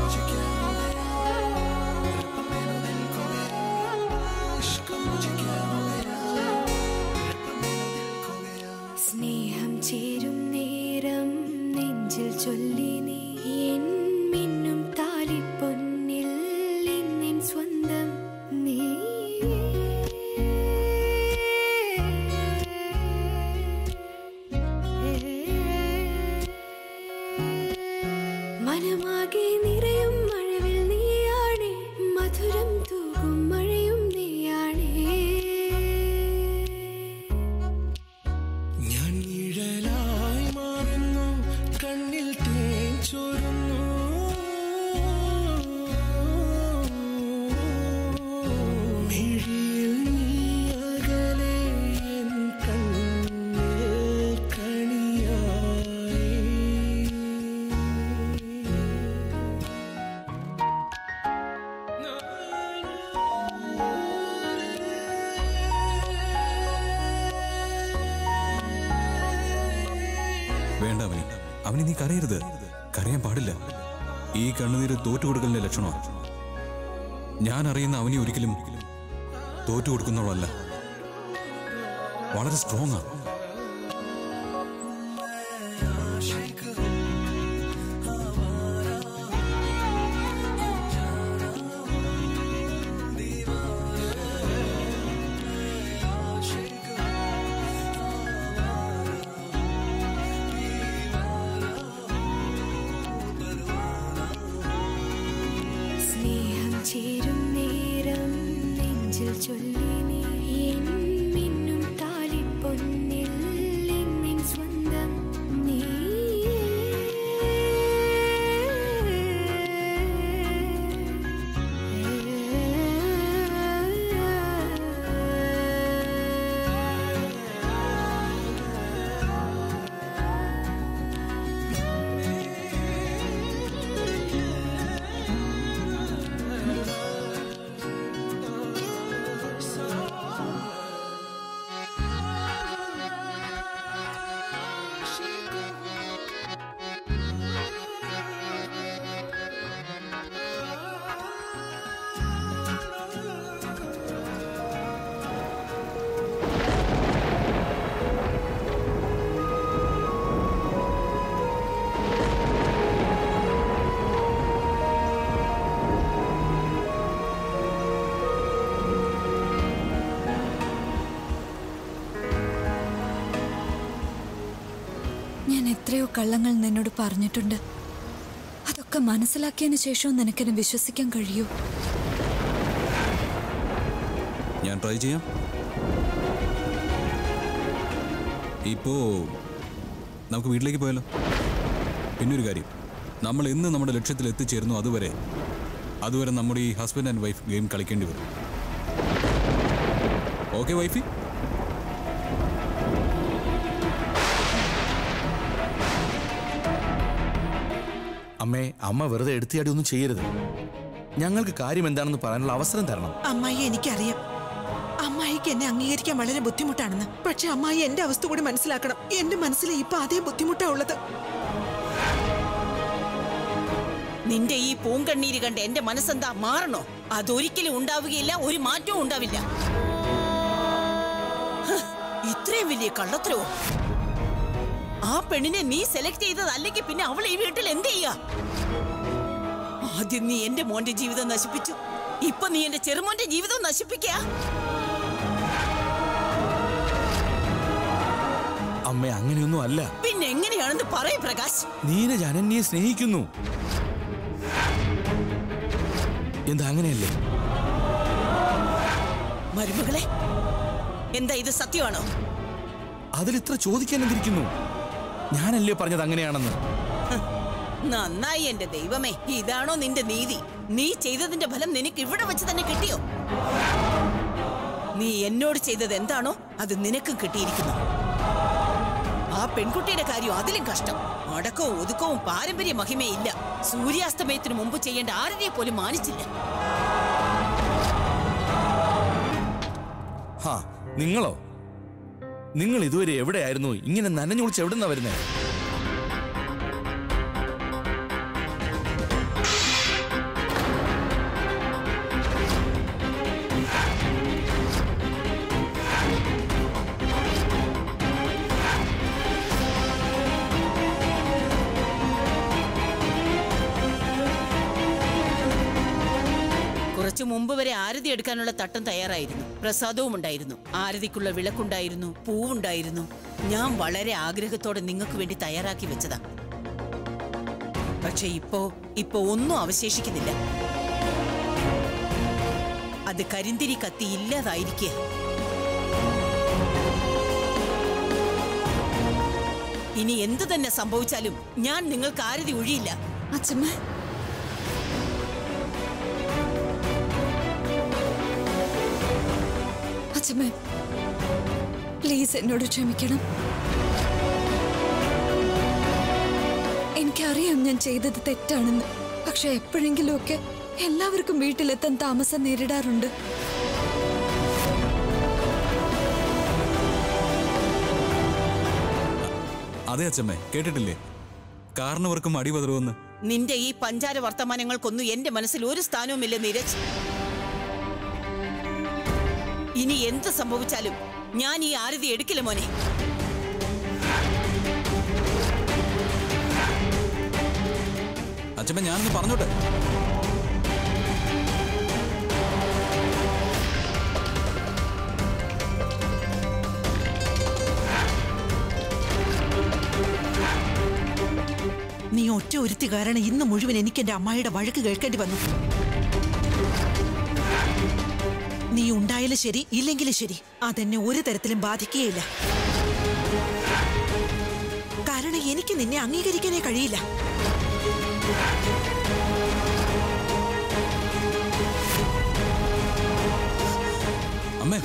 मुझे क्या हो गया रब्बा मैनू दिल खो गया इश्क मुझे क्या हो गया रब्बा मैनू दिल खो गया സ്നേഹം ചേരും നേരം നെഞ്ചിൽ ചൊല്ലി നീ എൻ മിന്നും താലിപ്പൊന്നിൽ എന്നെൻ സ്വന്തം നീ മനമാകെ നിറയും മഴവിൽ നീയാണേ മധുരം തൂകും മഴയും നീയാണേ ഞാൻ നിഴലായി മാറുന്നു കണ്ണിൽ തേൻ ചോരുന്നു മിഴിയിൽ നീ അകലെ എൻ കണ്ണിൽ കണിയായി വേണ്ട അവനി അവനി നീ കരയരുത് കരയാൻ പാടില്ല ഈ കണ്ണുനീര് തോറ്റുകൊടുക്കലിന്റെ ലക്ഷണമാണ് ഞാൻ അറിയുന്ന അവനി ഒരിക്കലും തോറ്റു കൊടുക്കുന്നവളല്ല വളരെ സ്ട്രോങ് ആണ് സ്നേഹം ചേരും നേരം നെഞ്ചിൽ ചൊല്ലി നീ എൻ മിന്നും താലിപ്പൊന്നിൽ എന്നെൻ സ്വന്തം നീ ഞാൻ എത്രയോ കള്ളങ്ങൾ നിന്നോട് പറഞ്ഞിട്ടുണ്ട് അതൊക്കെ മനസ്സിലാക്കിയതിന് ശേഷവും നിനക്കെന്നെ വിശ്വസിക്കാൻ കഴിയൂ ഞാൻ ട്രൈ ചെയ്യാം ഇപ്പോ നമുക്ക് വീട്ടിലേക്ക് പോയാലോ പിന്നെ ഒരു കാര്യം നമ്മൾ എന്ന് നമ്മുടെ ലക്ഷ്യത്തിൽ എത്തിച്ചേരുന്നു അതുവരെ അതുവരെ നമ്മുടെ ഈ ഹസ്ബൻഡ് ആൻഡ് വൈഫ് ഗെയിം കളിക്കേണ്ടി വരും ഓക്കെ വൈഫി അമ്മേ അമ്മ വെറുതെ എടുത്തിയാടി ഒന്നും ചെയ്യരുത് ഞങ്ങൾക്ക് കാര്യം എന്താണെന്ന് പറയാനുള്ള അവസരം തരണം അമ്മായി എനിക്കറിയാം അമ്മായിക്ക് എന്നെ അംഗീകരിക്കാൻ വളരെ ബുദ്ധിമുട്ടാണെന്ന് പക്ഷെ അമ്മായി എന്റെ അവസ്ഥ കൂടി മനസ്സിലാക്കണം എന്റെ മനസ്സിൽ ഇപ്പൊ അതേ ബുദ്ധിമുട്ടാ ഉള്ളത് നിന്റെ ഈ പൂങ്കണ്ണീര് കണ്ട് എന്റെ മനസ്സെന്താ മാറണോ അതൊരിക്കലും ഉണ്ടാവുകയില്ല ഒരു മാറ്റവും ഉണ്ടാവില്ല ഹ്, ഇത്രയും വലിയ കള്ളത്തരവോ ആ പെണ്ണിനെ നീ സെലക്ട് ചെയ്തത് അല്ലെങ്കിൽ പിന്നെ അവൾ ഈ വീട്ടിൽ എന്ത് ചെയ്യാ ആദ്യം നീ എന്റെ മോന്റെ ജീവിതം നശിപ്പിച്ചു ഇപ്പൊ നീ എന്റെ ചെറുമോന്റെ ജീവിതം നശിപ്പിക്കുക അമ്മ അങ്ങനെയൊന്നും അല്ല പിന്നെ എങ്ങനെയാണെന്ന് പറയും പ്രകാശ് നീരജ് അനന്യയെ സ്നേഹിക്കുന്നു എന്താ അങ്ങനെയല്ലേ മരുമകളെ എന്താ ഇത് സത്യമാണോ അതിൽ ഇത്ര ചോദിക്കാൻ എന്തിരിക്കുന്നു ഞാനല്ലേ പറഞ്ഞത് അങ്ങനെയാണെന്ന് നന്നായി എന്റെ ദൈവമേ ഇതാണോ നിന്റെ നീതി നീ ചെയ്തതിന്റെ ഫലം നിനക്ക് ഇവിടെ വെച്ച് തന്നെ കിട്ടിയോ നീ എന്നോട് ചെയ്തത് എന്താണോ അത് നിനക്കും കിട്ടിയിരിക്കുന്നു ആ പെൺകുട്ടിയുടെ കാര്യം അതിലും കഷ്ടം അടക്കവും ഒതുക്കവും പാരമ്പര്യ മഹിമയില്ല സൂര്യാസ്തമയത്തിന് മുമ്പ് ചെയ്യേണ്ട ആരുടെ പോലും മാനിച്ചില്ല ഹാ നിങ്ങളോ നിങ്ങൾ ഇതുവരെ എവിടെയായിരുന്നു ഇങ്ങനെ നനഞ്ഞുളിച്ച് എവിടുന്നാ വരുന്നേ കുറച്ചു മുമ്പ് വരെ ആരതി എടുക്കാനുള്ള തട്ടം തയ്യാറായിരുന്നു പ്രസാദവും ഉണ്ടായിരുന്നു ആരതിക്കുള്ള വിളക്കുണ്ടായിരുന്നു പൂവുണ്ടായിരുന്നു ഞാൻ വളരെ ആഗ്രഹത്തോടെ നിങ്ങൾക്ക് വേണ്ടി തയ്യാറാക്കി വെച്ചതാ പക്ഷെ ഇപ്പോ ഇപ്പോ ഒന്നും അവശേഷിക്കുന്നില്ല അത് കരിന്തിരി കത്തി ഇല്ലാതായിരിക്കുക ഇനി എന്തു തന്നെ സംഭവിച്ചാലും ഞാൻ നിങ്ങൾക്ക് ആരതി ഒഴിയില്ല അച്ഛമ്മ അച്ഛമ്മ പ്ലീസ് എന്നോട് ക്ഷമിക്കണം എനിക്കറിയാം ഞാൻ ചെയ്തത് തെറ്റാണെന്ന് പക്ഷെ എപ്പോഴെങ്കിലുമൊക്കെ എല്ലാവർക്കും വീട്ടിലെത്താൻ താമസം നേരിടാറുണ്ട് അതെ അച്ഛമ്മേ കേട്ടിട്ടില്ലേ കാരണവർക്കും അടിപതറുമെന്ന് നിന്റെ ഈ പഞ്ചാര വർത്തമാനങ്ങൾക്കൊന്നും എന്റെ മനസ്സിൽ ഒരു സ്ഥാനവുമില്ല നീരജ് ഇനി എന്ത് സംഭവിച്ചാലും ഞാൻ ഈ ആരതി എടുക്കില്ല മോനെ അച്ഛമ്മ ഞാനൊന്ന് പറഞ്ഞോട്ടെ നീ ഒറ്റ ഒരുത്തി കാരണം ഇന്ന് മുഴുവൻ എനിക്ക് എന്റെ അമ്മായിയുടെ വഴക്ക് കേൾക്കേണ്ടി വന്നു നീ ഉണ്ടായാലും ശരി ഇല്ലെങ്കിലും ശരി അതെന്നെ ഒരു തരത്തിലും ബാധിക്കുകയില്ല കാരണം എനിക്ക് നിന്നെ അംഗീകരിക്കാനേ കഴിയില്ല അമ്മേ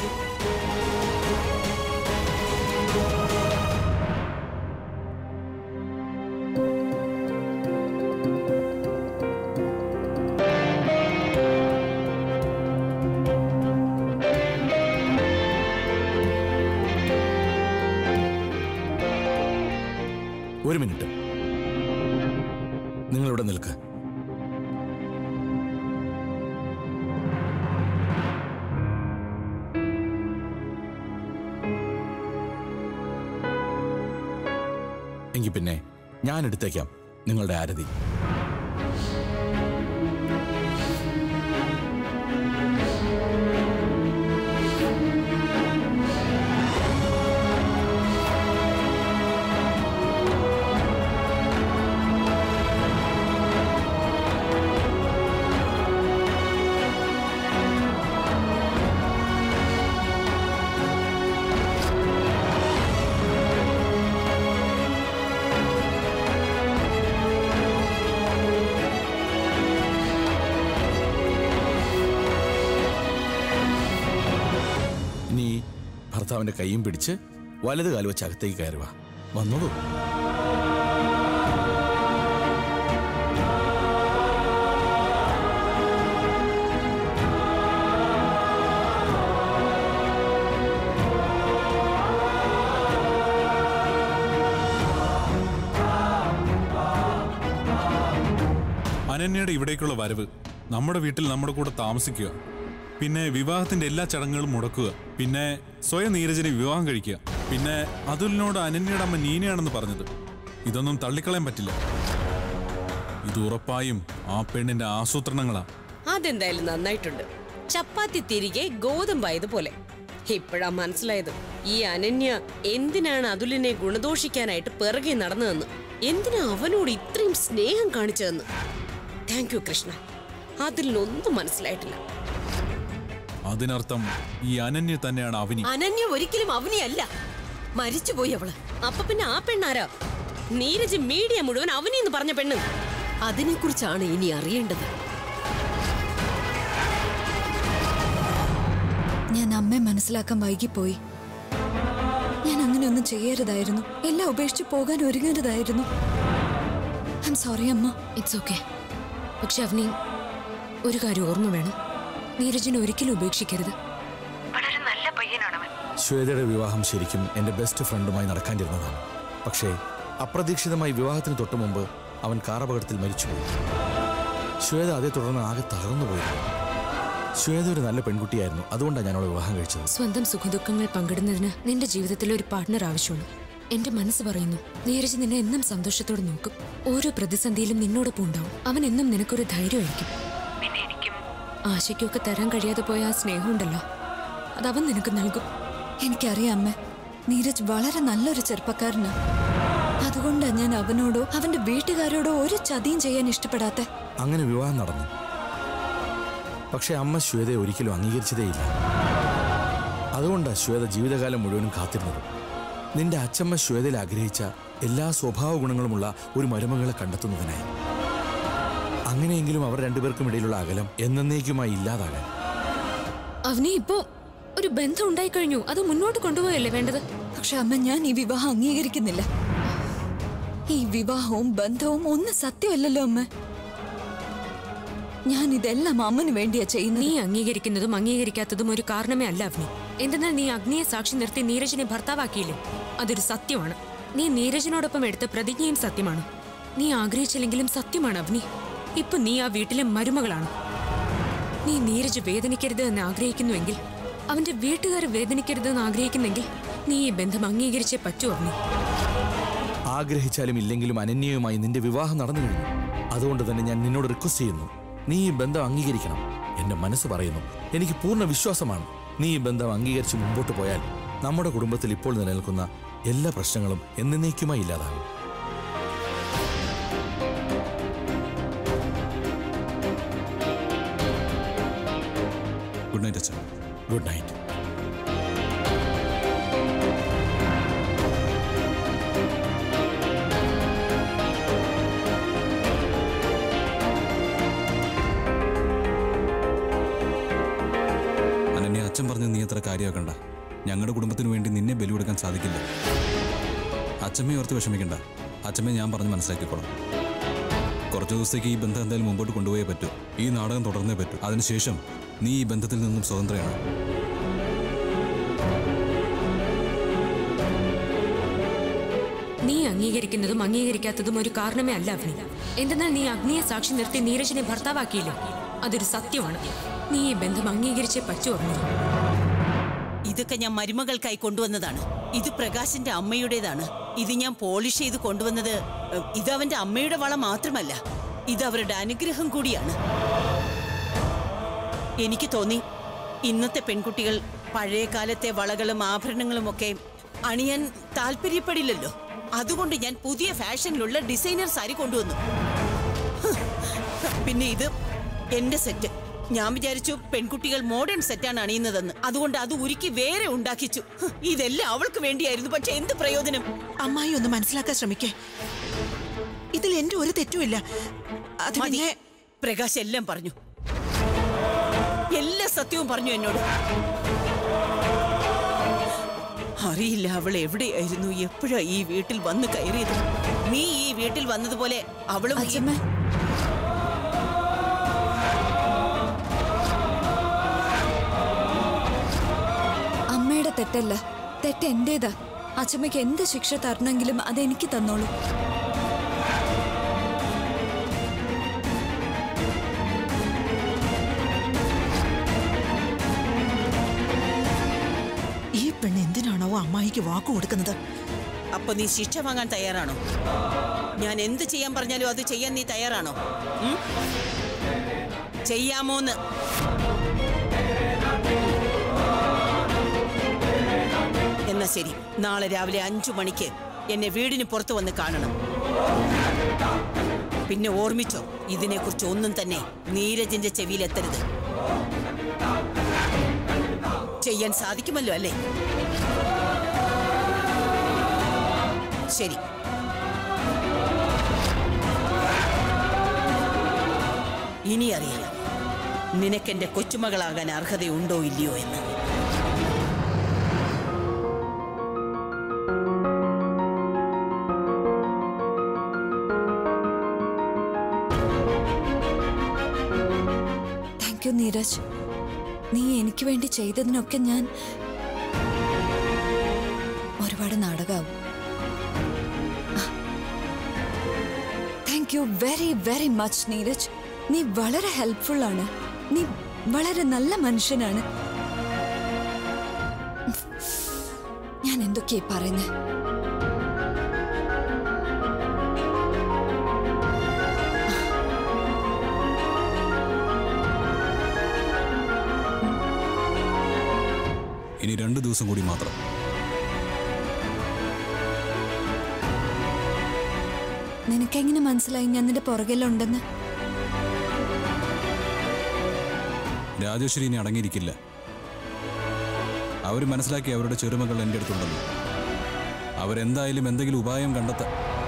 ഒരു മിനിറ്റ് നിങ്ങളിവിടെ നിൽക്ക് എങ്കിൽ പിന്നെ ഞാൻ എടുത്തേക്കാം നിങ്ങളുടെ ആരതി ഇനി ഭർത്താവിന്റെ കൈയും പിടിച്ച് വലത് കാല് വെച്ച് അകത്തേക്ക് കയറുക വന്നോളൂ അനന്യയുടെ ഇവിടേക്കുള്ള വരവ് നമ്മുടെ വീട്ടിൽ നമ്മുടെ കൂടെ താമസിക്കുക പിന്നെ വിവാഹത്തിന്റെ എല്ലാ ചടങ്ങുകളും മുടക്കുക പിന്നെ സ്വയം നീരജനെ വിവാഹം കഴിക്കുക പിന്നെ അതുലിനോട് അനന്യയുടെ അമ്മ നീനയാണെന്ന് പറഞ്ഞത് ഇതൊന്നും തള്ളിക്കളയാൻ പറ്റില്ല ഇത് ഉറപ്പായും ആ പെണ്ണിന്റെ ആസൂത്രണങ്ങളാ അതെന്തായാലും നന്നായിട്ടുണ്ട് ചപ്പാത്തി തിരികെ ഗോതമ്പായതുപോലെ ഇപ്പോഴാ മനസ്സിലായത് ഈ അനന്യ എന്തിനാണ് അതുലിനെ ഗുണദോഷിക്കാനായിട്ട് പിറകെ നടന്നതെന്ന് എന്തിനാ അവനോട് ഇത്രയും സ്നേഹം കാണിച്ചതെന്ന് താങ്ക് യു കൃഷ്ണ അതിലൊന്നും മനസ്സിലായിട്ടില്ല അതിനർത്ഥം ഈ അനന്യ തന്നെയാണ് അവനി അനന്യ ഒരിക്കലും അവനിയല്ല മരിച്ചുപോയി അവള് അപ്പൊ പിന്നെ ആ പെണ്ണാരാ നീരജ് മീഡിയ മുഴുവൻ അവനി എന്ന് പറഞ്ഞ പെണ്ണ് അതിനെക്കുറിച്ചാണ് ഇനി അറിയേണ്ടത് ഞാൻ അമ്മയെ മനസ്സിലാക്കാൻ വൈകിപ്പോയി ഞാൻ അങ്ങനെയൊന്നും ചെയ്യരുതായിരുന്നു എല്ലാം ഉപേക്ഷിച്ച് പോകാൻ ഒരുങ്ങരുതായിരുന്നു ഐ എം സോറി അമ്മ ഇറ്റ്സ് ഓക്കെ പക്ഷെ അവനി ഒരു കാര്യം ഓർമ്മ വേണം നീരജിനെ ഒരിക്കലും ഉപേക്ഷിക്കരുത് ശ്വേതയുടെ വിവാഹം ശരിക്കും എൻ്റെ ബെസ്റ്റ് ഫ്രണ്ടുമായി നടക്കാനിരുന്നതാണ് പക്ഷേ അപ്രതീക്ഷിതമായി വിവാഹത്തിന് തൊട്ടു മുമ്പ് അവൻ കാറപകടത്തിൽ മരിച്ചുപോയി ശ്വേത അതേ തുടർന്ന് ആകെ തകർന്നുപോയി ശ്വേത ഒരു നല്ല പെൺകുട്ടിയായിരുന്നു അതുകൊണ്ടാണ് ഞാൻ അവളെ വിവാഹം കഴിച്ചത് സ്വന്തം സുഖദുഃഖങ്ങൾ പങ്കിടുന്നതിന് നിന്റെ ജീവിതത്തിൽ ഒരു പാർട്ട്ണർ ആവശ്യമാണ് എന്റെ മനസ്സ് പറയുന്നു നീരജ് നിന്നെ എന്നും സന്തോഷത്തോടെ നോക്കും ഓരോ പ്രതിസന്ധിയിലും നിന്നോടൊപ്പം ഉണ്ടാവും അവൻ എന്നും നിനക്കൊരു ധൈര്യമായിരിക്കും ആശയ്ക്കൊക്കെ തരാൻ കഴിയാതെ പോയ ആ സ്നേഹമുണ്ടല്ലോ അത് അവൻ നിനക്ക് നൽകും എനിക്കറിയാം അമ്മ നീരജ് വളരെ നല്ലൊരു ചെറുപ്പക്കാരനാ അതുകൊണ്ടാ ഞാൻ അവനോടോ അവന്റെ വീട്ടുകാരോടോ ഒരു ചതിയും ചെയ്യാൻ ഇഷ്ടപ്പെടാത്ത അങ്ങനെ വിവാഹം നടന്നു പക്ഷെ അമ്മ ശ്വേതയെ ഒരിക്കലും അംഗീകരിച്ചതേയില്ല അതുകൊണ്ടാണ് ശ്വേത ജീവിതകാലം മുഴുവനും കാത്തിരുന്നത് നിന്റെ അച്ചമ്മ ശ്വേതയിൽ ആഗ്രഹിച്ച എല്ലാ സ്വഭാവ ഗുണങ്ങളുമുള്ള ഒരു മരുമകളെ കണ്ടെത്തുന്നതിനായി അങ്ങനെയെങ്കിലും അവർ രണ്ടുപേർക്കും ഇടയിലുള്ള അകലം എന്നേക്കുമായി ഇല്ലാതാകാൻ അവനെ ഇപ്പോ ഒരു ബന്ധം ഉണ്ടായിക്കഴിഞ്ഞു അത് മുന്നോട്ട് കൊണ്ടുപോയല്ലേ വേണ്ടത് പക്ഷെ അമ്മ ഞാൻ ഈ വിവാഹം അംഗീകരിക്കുന്നില്ല ഈ വിവാഹവും ബന്ധവും ഒന്നും സത്യമല്ലല്ലോ അമ്മ ഞാൻ ഇതെല്ലാം അമ്മന് വേണ്ടിയാ ചെയ്യുന്നത് നീ അംഗീകരിക്കുന്നതും അംഗീകരിക്കാത്തതും ഒരു കാരണമേ അല്ല അവനി എന്തെന്നാൽ നീ അഗ്നിയെ സാക്ഷി നിർത്തി നീരജിനെ ഭർത്താവാക്കിയില്ലേ അതൊരു സത്യമാണ് നീ നീരജിനോടൊപ്പം എടുത്ത പ്രതിജ്ഞയും സത്യമാണ് നീ ആഗ്രഹിച്ചില്ലെങ്കിലും സത്യമാണ് അവനി ഇപ്പൊ നീ ആ വീട്ടിലെ മരുമകളാണ് നീ നീരജ് വേദനിക്കരുത് എന്ന് ആഗ്രഹിക്കുന്നുവെങ്കിൽ അവന്റെ വീട്ടുകാർ വേദനിക്കരുത് എന്ന് ആഗ്രഹിക്കുന്നെങ്കിൽ നീ ഈ ബന്ധം അംഗീകരിച്ചേ പറ്റൂ അവനി ആഗ്രഹിച്ചാലും ഇല്ലെങ്കിലും അനന്യയുമായി നിന്റെ വിവാഹം നടന്നു കഴിഞ്ഞു അതുകൊണ്ട് തന്നെ ഞാൻ നിന്നോട് റിക്വസ്റ്റ് ചെയ്യുന്നു നീ ഈ ബന്ധം അംഗീകരിക്കണം എന്റെ മനസ്സ് പറയുന്നു എനിക്ക് പൂർണ്ണ വിശ്വാസമാണ് നീ ഈ ബന്ധം അംഗീകരിച്ച് മുമ്പോട്ട് പോയാൽ നമ്മുടെ കുടുംബത്തിൽ ഇപ്പോൾ നിലനിൽക്കുന്ന എല്ലാ പ്രശ്നങ്ങളും എന്നേക്കുമായി ഇല്ലാതാകും ഗുഡ് നൈറ്റ് അച്ഛൻ ഗുഡ് നൈറ്റ് അനന്യ അച്ഛൻ പറഞ്ഞ് നീ അത്ര കാര്യമാക്കണ്ട ഞങ്ങളുടെ കുടുംബത്തിന് വേണ്ടി നിന്നെ ബലി കൊടുക്കാൻ സാധിക്കില്ല അച്ഛമ്മയെ ഓർത്ത് വിഷമിക്കണ്ട അച്ഛമ്മയെ ഞാൻ പറഞ്ഞ് മനസ്സിലാക്കിക്കോളാം കുറച്ച് ദിവസത്തേക്ക് ഈ ബന്ധം എന്തായാലും മുമ്പോട്ട് കൊണ്ടുപോയേ പറ്റൂ ഈ നാടകം തുടർന്നേ പറ്റൂ അതിനുശേഷം നീ ഈ ബന്ധത്തിൽ നിന്നും സ്വതന്ത്രയാണ് നീ അംഗീകരിക്കുന്നതും അംഗീകരിക്കാത്തതും ഒരു കാരണമേ അല്ല അവനി എന്തെന്നാൽ നീ അഗ്നിയെ സാക്ഷി നിർത്തി നീരജിനെ ഭർത്താവാക്കിയില്ലേ അതൊരു സത്യമാണ് നീ ഈ ബന്ധം അംഗീകരിച്ചേ പറ്റൂ അവനി ഇതൊക്കെ ഞാൻ മരുമകൾക്കായി കൊണ്ടുവന്നതാണ് ഇത് പ്രകാശിന്റെ അമ്മയുടേതാണ് ഇത് ഞാൻ പോളിഷ് ചെയ്ത് കൊണ്ടുവന്നത് ഏഹ്, ഇത് അവന്റെ അമ്മയുടെ വള മാത്രമല്ല ഇത് അവരുടെ അനുഗ്രഹം കൂടിയാണ് എനിക്ക് തോന്നി ഇന്നത്തെ പെൺകുട്ടികൾ പഴയ കാലത്തെ വളകളും ആഭരണങ്ങളും ഒക്കെ അണിയാൻ താല്പര്യപ്പെടില്ലല്ലോ അതുകൊണ്ട് ഞാൻ പുതിയ ഫാഷനിലുള്ള ഡിസൈനർ സാരി കൊണ്ടുവന്നു ഹ്, പിന്നെ ഇത് എന്റെ സെറ്റ് ഞാൻ വിചാരിച്ചു പെൺകുട്ടികൾ മോഡേൺ സെറ്റാണ് അണിയുന്നതെന്ന് അതുകൊണ്ട് അത് ഉരുക്കി വേറെ ഉണ്ടാക്കിച്ചു ഹ്, ഇതെല്ലാം അവൾക്ക് വേണ്ടിയായിരുന്നു പക്ഷെ എന്ത് പ്രയോജനം അമ്മായി ഒന്ന് മനസ്സിലാക്കാൻ ശ്രമിക്കേ ഇതിൽ എന്റെ ഒരു തെറ്റുമില്ല അത് മതി. പിന്നെ പ്രകാശ് എല്ലാം പറഞ്ഞു എല്ലാ സത്യവും പറഞ്ഞു എന്നോട് അറിയില്ല അവൾ എവിടെയായിരുന്നു എപ്പോഴാ ഈ വീട്ടിൽ വന്ന് കയറിയത് നീ ഈ വീട്ടിൽ വന്നതുപോലെ അവളും ഈ- അച്ഛമ്മ അമ്മയുടെ തെറ്റല്ല തെറ്റ് എന്റേതാ അച്ഛമ്മയ്ക്ക് എന്ത് ശിക്ഷ തരണമെങ്കിലും അതെനിക്ക് തന്നോളൂ ഈ പെണ്ണ് എന്തിനാണോ അമ്മായിക്ക് വാക്ക് കൊടുക്കുന്നത് അപ്പൊ നീ ശിക്ഷ വാങ്ങാൻ തയ്യാറാണോ ഞാൻ എന്ത് ചെയ്യാൻ പറഞ്ഞാലും അത് ചെയ്യാൻ നീ തയ്യാറാണോ ഉം? ചെയ്യാമോന്ന് എന്നാ ശരി നാളെ രാവിലെ അഞ്ചു മണിക്ക് എന്നെ വീടിന് പുറത്തു വന്ന് കാണണം പിന്നെ ഓർമ്മിച്ചോ ഇതിനെക്കുറിച്ച് ഒന്നും തന്നെ നീരജിന്റെ ചെവിയിലെത്തരുത് ചെയ്യാൻ സാധിക്കുമല്ലോ അല്ലേ ശരി ഇനി അറിയാം നിനക്കെന്റെ കൊച്ചുമകളാകാൻ അർഹതയുണ്ടോ ഇല്ലയോ എന്ന് താങ്ക് യു നീരജ് നീ എനിക്ക് വേണ്ടി ചെയ്തതിനൊക്കെ ഞാൻ ഒരുപാട് നാടകമാവും thank you very very much Neeraj നീ വളരെ ഹെൽപ്ഫുൾ ആണ് നീ വളരെ നല്ല മനുഷ്യനാണ് ഞാൻ എന്തൊക്കെയാ പറയുന്നത് ഇനി രണ്ട് ദിവസം കൂടി മാത്രം നിനക്കെങ്ങനെ മനസ്സിലായി ഞാൻ നിന്റെ പുറകിലുണ്ടെന്ന് രാജേശ്വരി ഇനി അടങ്ങിയിരിക്കില്ല അവർ മനസ്സിലാക്കി അവരുടെ ചെറുമകൾ എൻ്റെ അടുത്തുണ്ടെന്ന് അവരെന്തായാലും എന്തെങ്കിലും ഉപായം കണ്ടെത്ത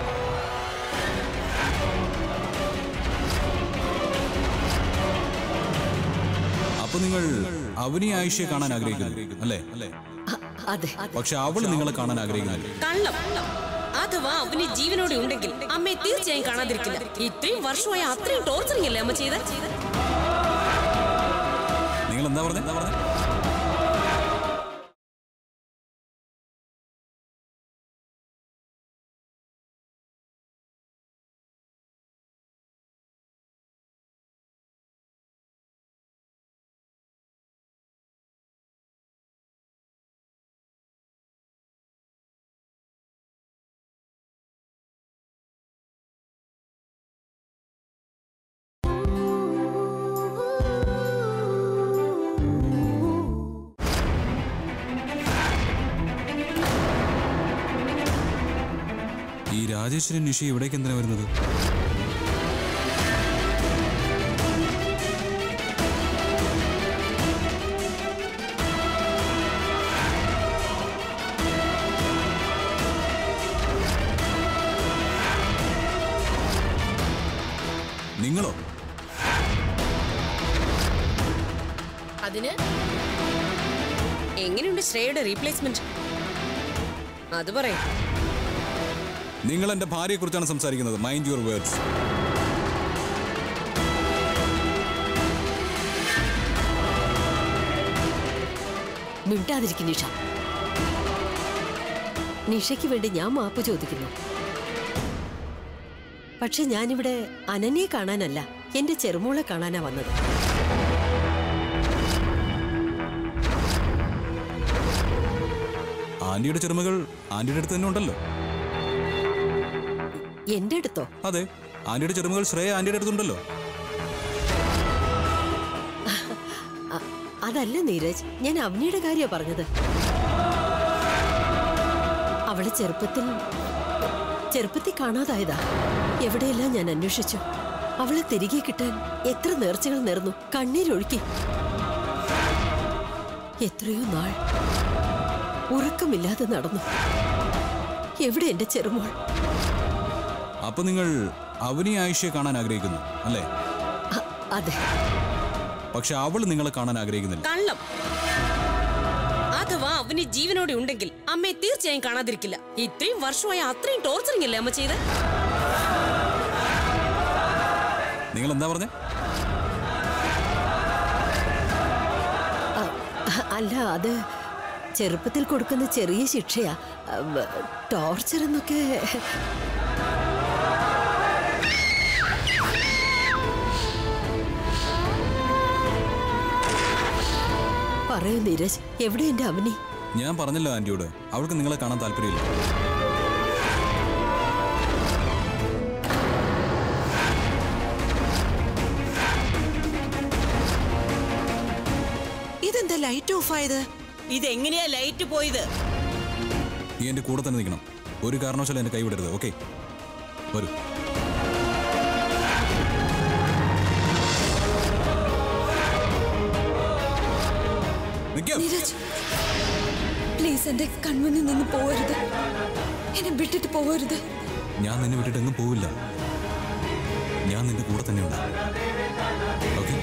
അപ്പൊ നിങ്ങൾ അവനി ആയിഷയെ കാണാൻ ആഗ്രഹിക്കുന്നു അല്ലേ അല്ലേ അതെ പക്ഷെ അവൾ നിങ്ങളെ കാണാൻ ആഗ്രഹിക്കുന്നില്ല കള്ളം അഥവാ അവന് ജീവനോടെ ഉണ്ടെങ്കിൽ അമ്മയെ തീർച്ചയായും കാണാതിരിക്കില്ല ഇത്രയും വർഷമായി അത്രയും ടോർച്ചറിംഗ് അല്ലേ അമ്മ ചെയ്ത നിങ്ങൾ എന്താ പറഞ്ഞത് എന്താ പറഞ്ഞത് ഈ രാജേശ്വരൻ നിഷി ഇവിടേക്ക് എന്തിനാ വരുന്നത് നിങ്ങളോ അതിന് എങ്ങനെയുണ്ട് ശ്രേയയുടെ റീപ്ലേസ്മെന്റ് അത് പറയും നിങ്ങൾ എന്റെ ഭാര്യയെ കുറിച്ചാണ് സംസാരിക്കുന്നത് മൈൻഡ് യുവർ വേർഡ്സ് മിണ്ടാതിരിക്കും നിഷ നിഷയ്ക്ക് വേണ്ടി ഞാൻ മാപ്പ് ചോദിക്കുന്നു പക്ഷെ ഞാനിവിടെ അനന്യെ കാണാനല്ല എന്റെ ചെറുമോളെ കാണാനാ വന്നത് ആന്റിയുടെ ചെറുമകൾ ആന്റിയുടെ അടുത്ത് തന്നെ ഉണ്ടല്ലോ എന്റെ അടുത്തോ അതെ ആന്റിയുടെ ചെറുമകൾ ശ്രേയ ആന്റിയുടെ അടുത്തുണ്ടല്ലോ അ- അതല്ല നീരജ് ഞാൻ അവനിയുടെ കാര്യ പറഞ്ഞത് അവളെ ചെറുപ്പത്തിൽ ചെറുപ്പത്തിൽ കാണാതായതാ എവിടെയെല്ലാം ഞാൻ അന്വേഷിച്ചു അവളെ തിരികെ കിട്ടാൻ എത്ര നേർച്ചകൾ നേർന്നു കണ്ണീരൊഴുക്കി എത്രയോ നാൾ ഉറക്കമില്ലാതെ നടന്നു എവിടെ എന്റെ ചെറുമോൾ അപ്പൊ നിങ്ങൾ അവനി ആയിഷയെ കാണാൻ ആഗ്രഹിക്കുന്നു അല്ലേ അ- അതെ പക്ഷെ അവൾ നിങ്ങളെ കാണാൻ ആഗ്രഹിക്കുന്നില്ല കള്ളം അഥവാ അവന് ജീവനോടെ ഉണ്ടെങ്കിൽ അമ്മയെ തീർച്ചയായും കാണാതിരിക്കില്ല ഇത്രയും വർഷമായി അത്രയും ടോർച്ചറിംഗ് അല്ലേ അമ്മ ചെയ്ത് നിങ്ങൾ എന്താ പറഞ്ഞേ അ- അല്ല അത് ചെറുപ്പത്തിൽ കൊടുക്കുന്ന ചെറിയ ശിക്ഷയാ അ, ടോർച്ചർ എന്നൊക്കെ പറയൂ നീരജ് എവിടെ എന്റെ അവനി ഞാൻ പറഞ്ഞല്ലോ ആന്റിയോട് അവൾക്ക് നിങ്ങളെ കാണാൻ താല്പര്യമില്ല ഇതെന്താ ലൈറ്റ് ഓഫ് ആയത് ഇതെങ്ങനെയാ ലൈറ്റ് പോയത് നീ എന്റെ കൂടെ തന്നെ നിൽക്കണം ഒരു കാരണവശാലും എന്റെ കൈ വിടരുത് ഓക്കെ വരൂ നിൽക്കാം നീരജ് പ്ലീസ് എന്റെ കൺമുന്നിൽ നിന്ന് പോവരുത് എന്നെ വിട്ടിട്ട് പോവരുത് ഞാൻ നിന്നെ വിട്ടിട്ട് എങ്ങും പോവില്ല ഞാൻ നിന്റെ കൂടെ തന്നെയുണ്ട് ഓക്കെ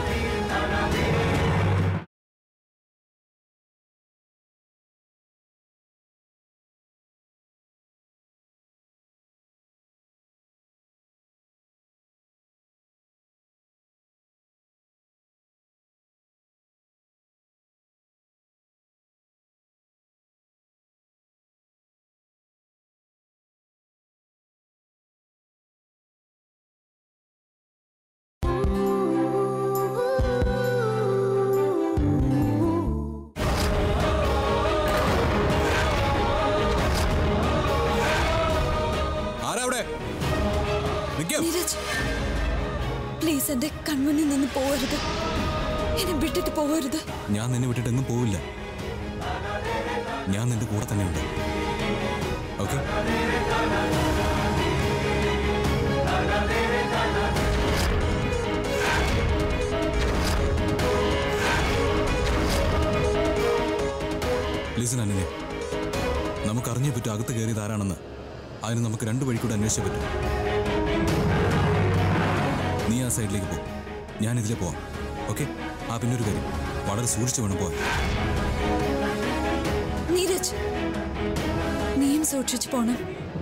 ആരാ അവിടെ നിൽക്കാം നീരജ് പ്ലീസ് എന്റെ കൺമുന്നിൽ നിന്ന് പോവരുത് എന്നെ വിട്ടിട്ട് പോവരുത് ഞാൻ നിന്നെ വിട്ടിട്ട് എങ്ങും പോവില്ല ഞാൻ നിന്റെ കൂടെ തന്നെയുണ്ട് ഓക്കെ ലിസൺ അനന്യ നമുക്ക് അറിഞ്ഞേ പറ്റും അകത്ത് കയറിയത് ആരാണെന്ന് അതിന് നമുക്ക് രണ്ട് വഴി കൂടെ അന്വേഷിച്ചേ പറ്റും നീ ആ സൈഡിലേക്ക് പോ ഞാൻ ഇതിലെ പോവാം ഓക്കെ ആ പിന്നൊരു കാര്യം വളരെ സൂക്ഷിച്ചു വേണം പോവാൻ നീരജ് നീയും സൂക്ഷിച്ചു പോണം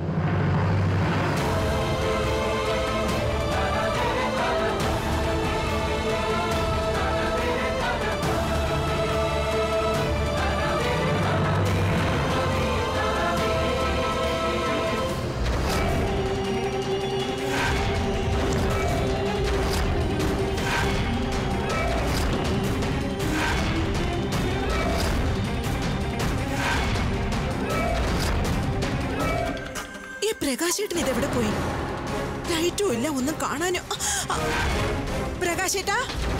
ഈ പ്രകാശേട്ടൻ ഇതെവിടെ പോയി ലൈറ്റും ഇല്ല ഒന്നും കാണാനോ ആ, പ്രകാശേട്ടാ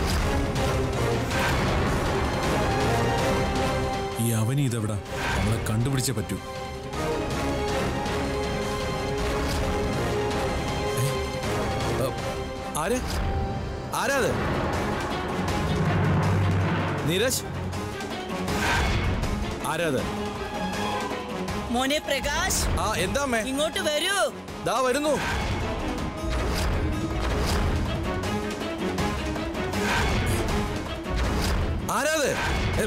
ഈ അവനി ഇതെവിടാ നമ്മളെ കണ്ടുപിടിച്ചേ പറ്റൂ ആര് ആരാ അത് നീരജ് ആരാ അത് മോനെ പ്രകാശ് ആ എന്താ അമ്മേ ഇങ്ങോട്ട് വരൂ ദാ വരുന്നു ആരാത് എ,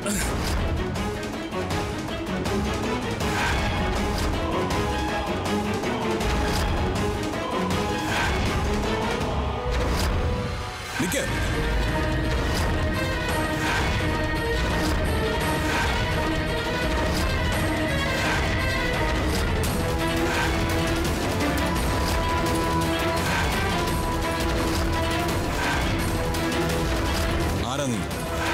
നിക്ക് ആരാ നീ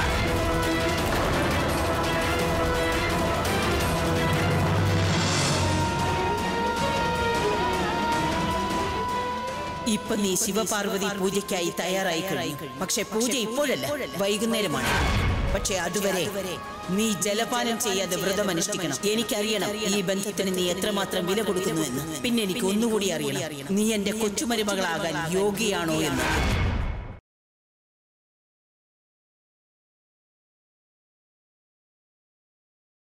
ഇപ്പൊ നീ ശിവപാർവതി പൂജയ്ക്കായി തയ്യാറായി കഴിഞ്ഞു പക്ഷെ പൂജ ഇപ്പോഴല്ല വൈകുന്നേരമാണ് പക്ഷെ അതുവരെ നീ ജലപാനം ചെയ്യാതെ വ്രതം അനുഷ്ഠിക്കണം എനിക്കറിയണം ഈ ബന്ധത്തിന് നീ എത്രമാത്രം വില കൊടുക്കുന്നു എന്ന് പിന്നെ എനിക്ക് ഒന്നുകൂടി അറിയണം നീ എന്റെ കൊച്ചുമരുമകളാകാൻ യോഗ്യയാണോ എന്ന്